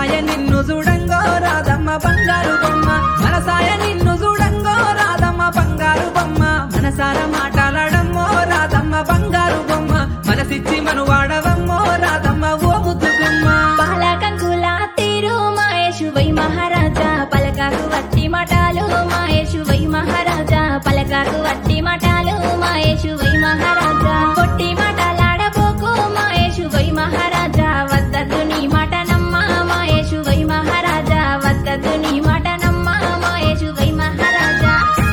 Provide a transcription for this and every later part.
మనసాయ నిన్ను చూడంగో రాధమ్మ బంగారు బొమ్మ మనసాయ నిన్ను చూడంగో రాధమ్మ బంగారు బొమ్మ మనసార మాట్లాడమ్మో రాధమ్మ బంగారు బొమ్మ మనసిచ్చి మను వాడవమ్మో రాధమ్మ ఓ ముద్దు గుమ్మ పాలకంకుల తీరు మాయేషు వై మహారాజా పలకాకు వట్టి మటాలు మాయేషు వై మహారాజా పలకాకు వట్టి మటాలు మాయేషు వై మహారాజా కొట్టి మటలాడబోకు మాయేషు వై మహారాజా వద్దదు నీ మటనమ్మ మాయేషు వై మహారాజా వద్దదు నీ మటనమ్మ మాయేషు వై మహారాజా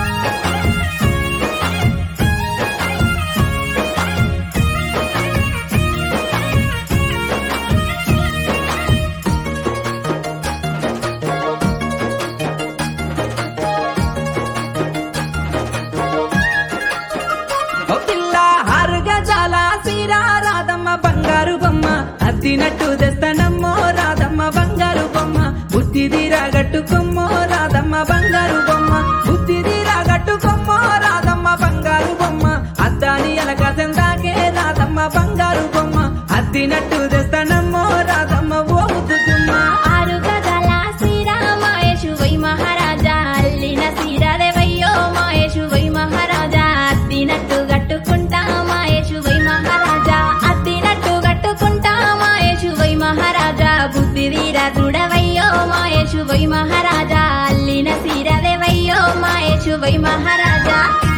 ఓ పిల్ల ఆరు గజాల సీరా రాధమ్మ బంగారు బొమ్మ అద్దినట్టు తెస్తానమ్మో రాధమ్మ బంగారు బొమ్మ బుద్ధిది రాగట్టుకొమ్మో రాధమ్మ బంగారు బొమ్మ బుద్ధిది రాగట్టుకొమ్మో రాధమ్మ బంగారు బొమ్మ అద్దాని ఎలక సెందాకే రాధమ్మ బంగారు బొమ్మ అద్దినట్టు తెస్తానమ్మో రాధమ్మ ఓ ముద్దుగుమ్మ ఆరు గజాల శ్రీరామాయేషు వై మహారాజా అల్లిన సీరాదేవయ్యో మాయేషు వై మహారాజా అద్దినట్టు గట్టుకుంటా మాయేషు వై మహారాజా అద్దినట్టు గట్టుకుంటా మాయేషు వై మహారాజా బుద్ధి వీరా చూడవయ్యో మాయేషు వై మహారాజా అల్లిన సీరాదేవయ్యో మాయేషు వై మహారాజా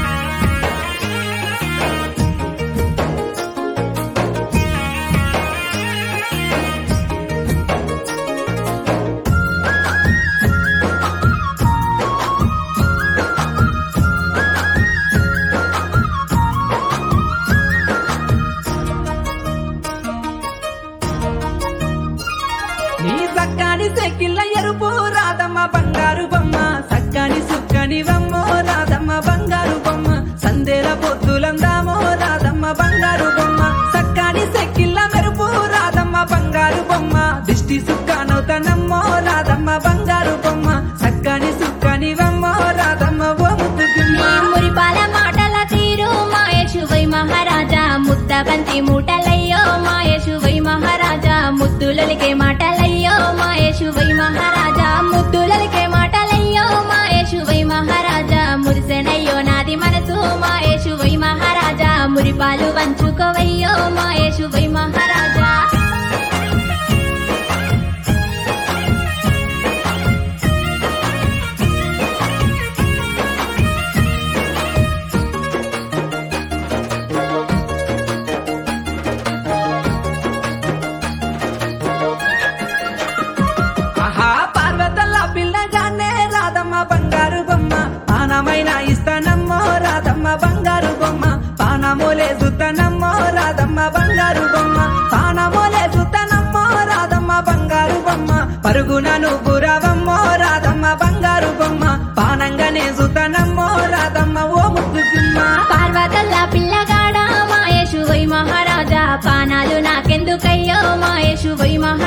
నీ సక్కాని సెక్కిళ్ళ ఎరుపు రాధమ్మ బంగారు బొమ్మ సక్కాని సుక్కని వమ్మో రాధమ్మ బంగారు బొమ్మ సందేల పొత్తులందామో రాధమ్మ బంగారు బొమ్మ సక్కాని సెక్కిళ్ళ మెరుపు రాధమ్మ బంగారు బొమ్మ దిష్టి సుక్కానవుతానమ్మో రాధమ్మ బంగారు బొమ్మ సక్కాని సుక్కని వమ్మో రాధమ్మ ఓ ముద్దుగుమ్మ నీ మురిపాల మాటల తీరు మాయేషు వై మహారాజా ముద్ద బంతి మూటలయ్యో మాయేషు వై మహారాజా ముద్దులలికే మాటలయ్యో మాయేషు వై మహారాజా ముద్దులలికే మాటలయ్యో మాయేషు వై మహారాజా మురిసెనయ్యో నాది మనసు మాయేషు వై మహారాజా మురిపాలు వంచుకోవయ్యో మాయేషు వై మహారాజా ఆహా పార్వతల్లా పిల్లగానే రాధమ్మ బంగారు బొమ్మ పానమైన ఇస్తానమ్మో రాధమ్మ బంగారు బొమ్మ పానమోలే సుత్తనమ్మో రాధమ్మ బంగారు బొమ్మ పానమోలే సుత్తనమ్మో రాధమ్మ బంగారు బొమ్మ పరుగున నువ్వు రావమ్మో రాధమ్మ బంగారు బొమ్మ పానంగానే సుత్తనమ్మో రాధమ్మ ఓ ముద్దుగుమ్మ పార్వతల్లా పిల్లగాడా మాయేషు వై మహారాజా పానాలు నాకెందుకయ్యో మాయేషు వై మహారాజా